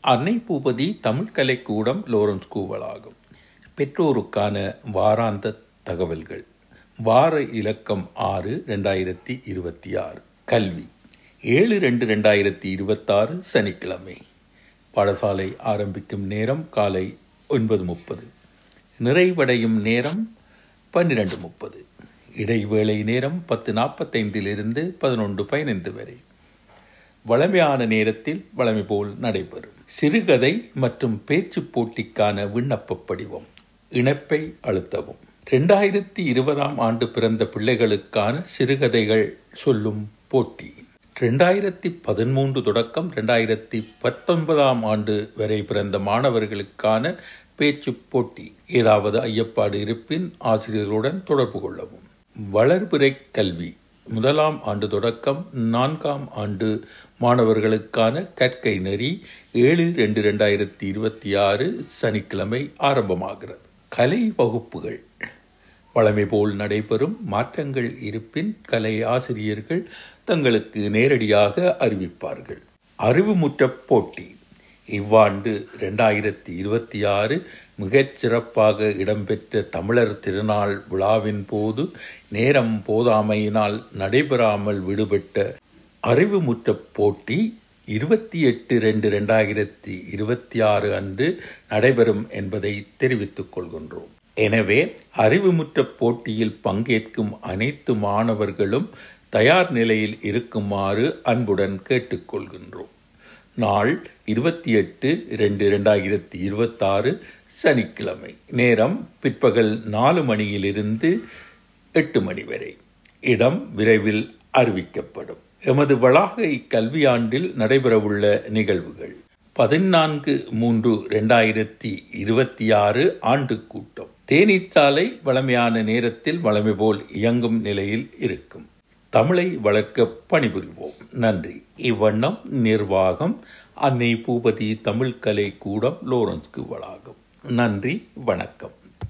அன்னை பூபதி தமிழ் கலைக்கூடம் லோரன்ஸ் கூவலாகும் பெற்றோருக்கான வாராந்த தகவல்கள் வார இலக்கம் ஆறு ரெண்டாயிரத்தி இருபத்தி ஆறு கல்வி ஏழு ரெண்டு ரெண்டாயிரத்தி இருபத்தாறு சனிக்கிழமை பாடசாலை ஆரம்பிக்கும் நேரம் காலை ஒன்பது முப்பது நிறைவடையும் நேரம் பன்னிரண்டு முப்பது இடைவேளை நேரம் பத்து நாற்பத்தைந்திலிருந்து பதினொன்று பதினைந்து வரை வளமையான நேரத்தில் வளமை போல் நடைபெறும் சிறுகதை மற்றும் பேச்சு போட்டிக்கான விண்ணப்ப படிவம் இணைப்பை அழுத்தவும் ரெண்டாயிரத்தி இருபதாம் ஆண்டு பிறந்த பிள்ளைகளுக்கான சிறுகதைகள் சொல்லும் போட்டி ரெண்டாயிரத்தி பதிமூன்று தொடக்கம் ரெண்டாயிரத்தி பத்தொன்பதாம் ஆண்டு வரை பிறந்த மாணவர்களுக்கான பேச்சு போட்டி ஏதாவது ஐயப்பாடு இருப்பின் ஆசிரியர்களுடன் தொடர்பு கொள்ளவும் வளர்பிறை கல்வி முதலாம் ஆண்டு தொடக்கம் நான்காம் ஆண்டு மாணவர்களுக்கான கற்கை நெறி ஏழு ரெண்டு ரெண்டாயிரத்தி இருபத்தி ஆறு சனிக்கிழமை ஆரம்பமாகிறது கலை வகுப்புகள் வழமை போல் நடைபெறும் மாற்றங்கள் இருப்பின் கலை ஆசிரியர்கள் தங்களுக்கு நேரடியாக அறிவிப்பார்கள் அறிவுமுற்ற போட்டி இவ்வாண்டு ரெண்டாயிரத்தி இருபத்தி ஆறு மிகச் சிறப்பாக இடம்பெற்ற தமிழர் திருநாள் விழாவின் போது நேரம் போதாமையினால் நடைபெறாமல் விடுபட்ட அறிவுமுற்ற போட்டி இருபத்தி எட்டு ரெண்டு ரெண்டாயிரத்தி இருபத்தி ஆறு அன்று நடைபெறும் என்பதை தெரிவித்துக் கொள்கின்றோம் எனவே அறிவுமுற்ற போட்டியில் பங்கேற்கும் அனைத்து மாணவர்களும் தயார் நிலையில் இருக்குமாறு அன்புடன் கேட்டுக்கொள்கின்றோம் நாள் இருபத்தி எட்டு ரெண்டு ரெண்டாயிரத்தி இருபத்தாறு சனிக்கிழமை நேரம் பிற்பகல் நாலு மணியிலிருந்து எட்டு மணி வரை இடம் விரைவில் அறிவிக்கப்படும் எமது வளாக இக்கல்வியாண்டில் நடைபெறவுள்ள நிகழ்வுகள் பதினான்கு மூன்று ரெண்டாயிரத்தி இருபத்தி ஆறு ஆண்டு கூட்டம் தேநீர்ச்சாலை வளமையான நேரத்தில் வளமை போல் இயங்கும் நிலையில் இருக்கும் தமிழை வளர்க்க பணிபுரிவோம் நன்றி இவ்வண்ணம் நிர்வாகம் அன்னை பூபதி தமிழ் கலை கூடம் லோரன்ஸ்க்கு வளாகம் நன்றி வணக்கம்